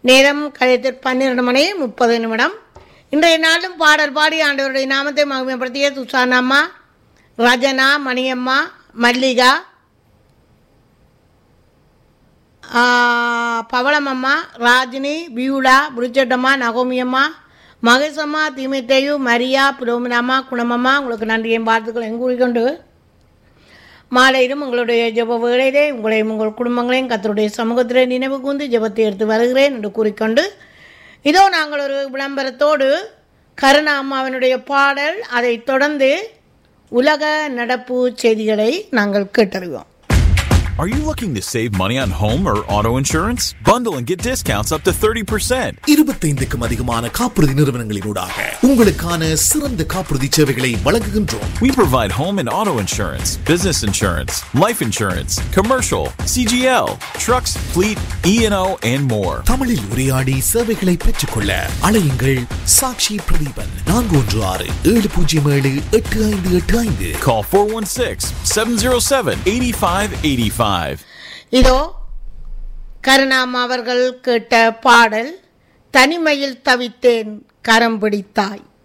நேரம் கழித்து பன்னிரண்டு மணி முப்பது நிமிடம் இன்றைய நாளும் பாடல் பாடி ஆண்டவருடைய நாமத்தை மகிமைப்படுத்திய துசானம்மா ரஜனா மணியம்மா மல்லிகா ஆ, பவளமம்மா ராஜினி பியூலா புரிச்சட்டம்மா நகோமியம்மா மகேசம்மா தீமித்தையு மரியா புரோமினாம்மா குணமம்மா உங்களுக்கு நன்றியும் வாழ்த்துக்கள் எங்க கூறிக்கொண்டு மாலையிலும் உங்களுடைய ஜெப வேளையிலே உங்களையும் உங்கள் குடும்பங்களையும் கத்தருடைய சமூகத்திலே நினைவு கூர்ந்து ஜெபத்தை எடுத்து வருகிறேன் என்று கூறிக்கொண்டு இதோ நாங்கள் ஒரு விளம்பரத்தோடு கருணா அம்மாவினுடைய பாடல் அதைத் தொடர்ந்து உலக நடப்பு செய்திகளை நாங்கள் கேட்டறிவோம் Are you looking to save money on home or auto insurance? Bundle and get discounts up to 30%. இருபத்தைந்துக்கும் அதிகமான காப்புறுதி நிறுவனங்களினூடாக உங்களுக்கான சிறந்த காப்புறுதி சேவைகளை வழங்குகின்றோம் We provide home and auto insurance, business insurance, life insurance, commercial, CGL, trucks, fleet, E&O, and more. தமிழில் உரையாடி சேவைகளை பெற்றுக்கொள்ள அழையுங்கள் சாட்சி பிரதீபன் நான்கு ஒன்று ஆறு ஏழு பூஜ்ஜியம் ஏழு எட்டு ஐந்து எட்டு ஐந்து Call 416-707-8585. இதோ கருணாம் அவர்கள் கேட்ட பாடல் தனிமையில் தவித்தேன் கரம் பிடித்தாய்